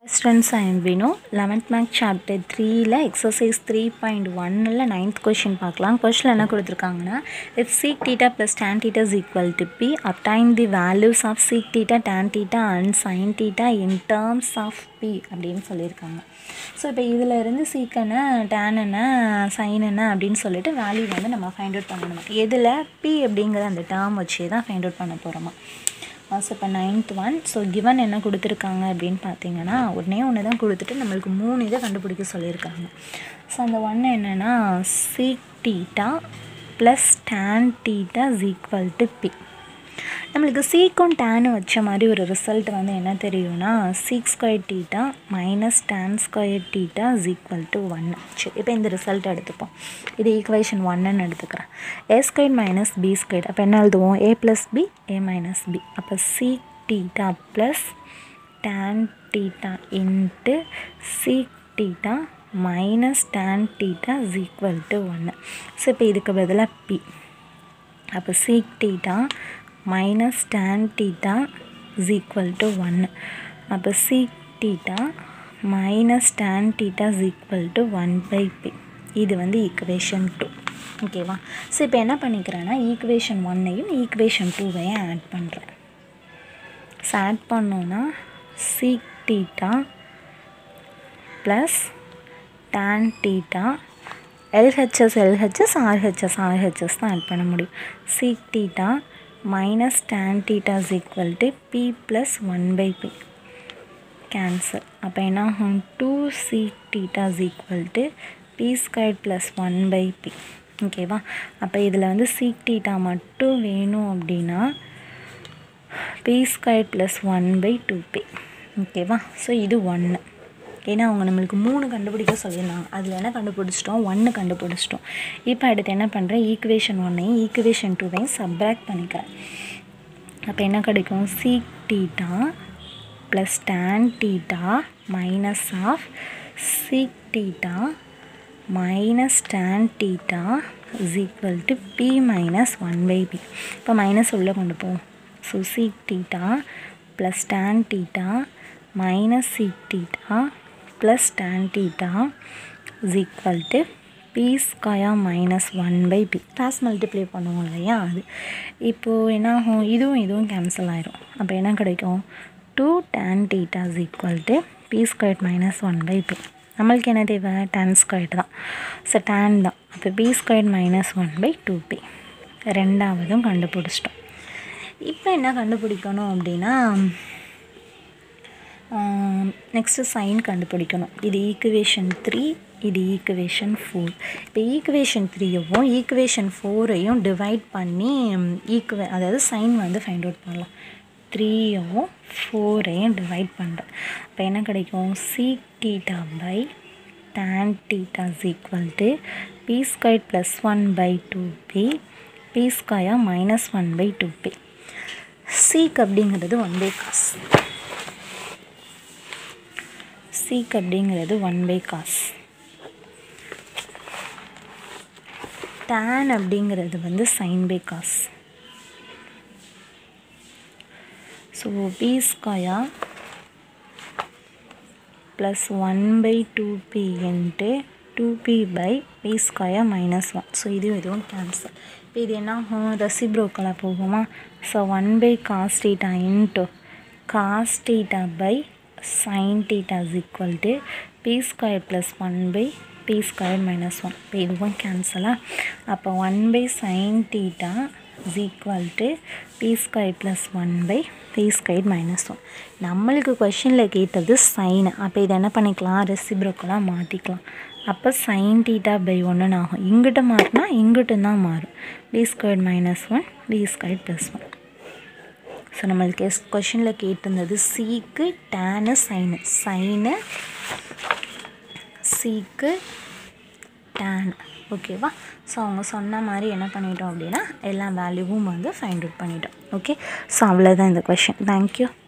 students I am Vino eleventh math chapter த்ரீயில் exercise three point ஒன்னில் ninth question பார்க்கலாம் question என்ன கொடுத்துருக்காங்கன்னா if sec theta plus tan theta is equal to P obtain the values of sec theta tan theta and sine theta in terms of P அப்படின்னு சொல்லியிருக்காங்க so இப்போ இதில் இருந்து seek என்ன டேன் என்ன சைன் என்ன அப்படின்னு சொல்லிட்டு வேல்யூ வந்து நம்ம ஃபைண்ட் அவுட் பண்ணணும் எதில் பி அப்படிங்கிற அந்த டேர்ம் வச்சு தான் ஃபைண்ட் அவுட் பண்ண போகிறோமா ஸோ இப்போ நைன்த் ஒன் ஸோ கிவன் என்ன கொடுத்துருக்காங்க அப்படின்னு பார்த்தீங்கன்னா ஒன்றே ஒன்று தான் கொடுத்துட்டு நம்மளுக்கு மூணு இதை கண்டுபிடிக்க சொல்லியிருக்காங்க ஸோ அந்த ஒன்று என்னென்னா sec theta plus tan theta is equal to P நம்மளுக்கு சீக்கும் டேனு வச்ச மாதிரி ஒரு ரிசல்ட் வந்து என்ன தெரியும்னா sec square theta minus tan square theta is equal to ஒன்று சரி இப்போ இந்த ரிசல்ட் எடுத்துப்போம் இது ஈக்குவேஷன் ஒன்னுன்னு எடுத்துக்கிறேன் A square minus B square அப்போ என்ன எழுதுவோம் A plus B A minus B அப்போ sec theta plus tan theta into sec theta minus tan theta is equal to ஒன்று ஸோ இப்போ இதுக்கு பதிலாக பி அப்போ sec theta minus tan theta is equal to ஒன்று அப்போ sec theta minus tan theta is equal to one by P இது வந்து equation two ஓகேவா ஸோ இப்போ என்ன பண்ணிக்கிறேன்னா ஈக்குவேஷன் ஒன்னையும் ஈக்குவேஷன் டூவையும் ஆட் பண்ணுறேன் ஸோ ஆட் பண்ணோன்னா sec theta plus tan theta LHS LHS RHS RHS தான் ஆட் பண்ண முடியும் sec theta minus tan theta is equal to P plus one by P cancel அப்போ என்ன ஆகும் two sec theta is equal to P square plus one by P ஓகேவா அப்போ இதில் வந்து சீக் டீட்டா மட்டும் வேணும் அப்படின்னா P square plus one by two P ஓகேவா ஸோ இது ஒன்று ஏன்னா அவங்க நம்மளுக்கு மூணு கண்டுபிடிக்க சொல்லியிருந்தாங்க அதில் என்ன கண்டுபிடிச்சிட்டோம் ஒன்று கண்டுபிடிச்சிட்டோம் இப்போ அடுத்து என்ன பண்ணுறேன் ஈக்குவேஷன் ஒன்னையும் ஈக்குவேஷன் டூவையும் சப்ராக்ட் பண்ணிக்கிறேன் அப்போ என்ன கிடைக்கும் sec theta plus tan theta minus of sec theta minus tan theta is equal to P minus one by P இப்போ மைனஸ் உள்ளே கொண்டு போவோம் so sec theta plus tan theta minus sec theta plus tan theta is equal to P square minus one by P cross multiply பண்ணுவோம் இல்லையா அது இப்போது என்ன ஆகும் இதுவும் இதுவும் கேன்சல் ஆயிரும் அப்போ என்ன கிடைக்கும் two tan theta is equal to P square minus one by P நம்மளுக்கு என்ன தேவை டேன் ஸ்கொயர் தான் ஸோ டேன் தான் அப்போ P square minus one by two P ரெண்டாவதும் கண்டுபிடிச்சிட்டோம் இப்போ என்ன கண்டுபிடிக்கணும் அப்படின்னா நெக்ஸ்ட்டு சைன் கண்டுபிடிக்கணும் இது ஈக்குவேஷன் த்ரீ இது ஈக்குவேஷன் ஃபோர் இப்போ ஈக்குவேஷன் த்ரீயவும் ஈக்குவேஷன் ஃபோரையும் டிவைட் பண்ணி ஈக்குவே அதாவது சைன் வந்து ஃபைண்ட் அவுட் பண்ணலாம் த்ரீயவும் ஃபோரையும் டிவைட் பண்ணுறேன் இப்போ என்ன கிடைக்கும் sec theta by tan theta is equal to P square plus one by two P P square minus one by two P sec அப்படிங்கிறது ஒன் பை காஸ் சீக் அப்படிங்கிறது one by cos tan அப்படிங்கிறது வந்து sine by cos so P square plus one by two P into two P by P square minus one so இதுவும் இதுவும் cancel இப்போ இது என்ன ஆகும் ரெசிப்ரோக்கலாக போகுமா so one by cos theta into cos theta by sine theta is equal to P square plus one by P square minus one இப்போ இதுவும் கேன்சலாக அப்போ one by sine theta is equal to P square plus one by P square minus one நம்மளுக்கு கொஷினில் கேட்டது sign அப்போ இதை என்ன பண்ணிக்கலாம் ரெசிப்ரோக்கலாக மாற்றிக்கலாம் அப்போ சைன் டீட்டா பை ஒன்றுன்னு ஆகும் இங்கிட்ட மாறினா இங்கிட்டும் தான் மாறும் P square minus one P square plus one so நம்மளுக்கு எஸ் கொஷினில் கேட்டிருந்தது sec tan sine sine sec tan ஓகேவா ஸோ அவங்க சொன்ன மாதிரி என்ன பண்ணிட்டோம் அப்படின்னா எல்லா வேல்யூவும் வந்து ஃபைண்ட் அவுட் பண்ணிட்டோம் ஓகே ஸோ அவ்வளோதான் இந்த கொஷின் தேங்க்யூ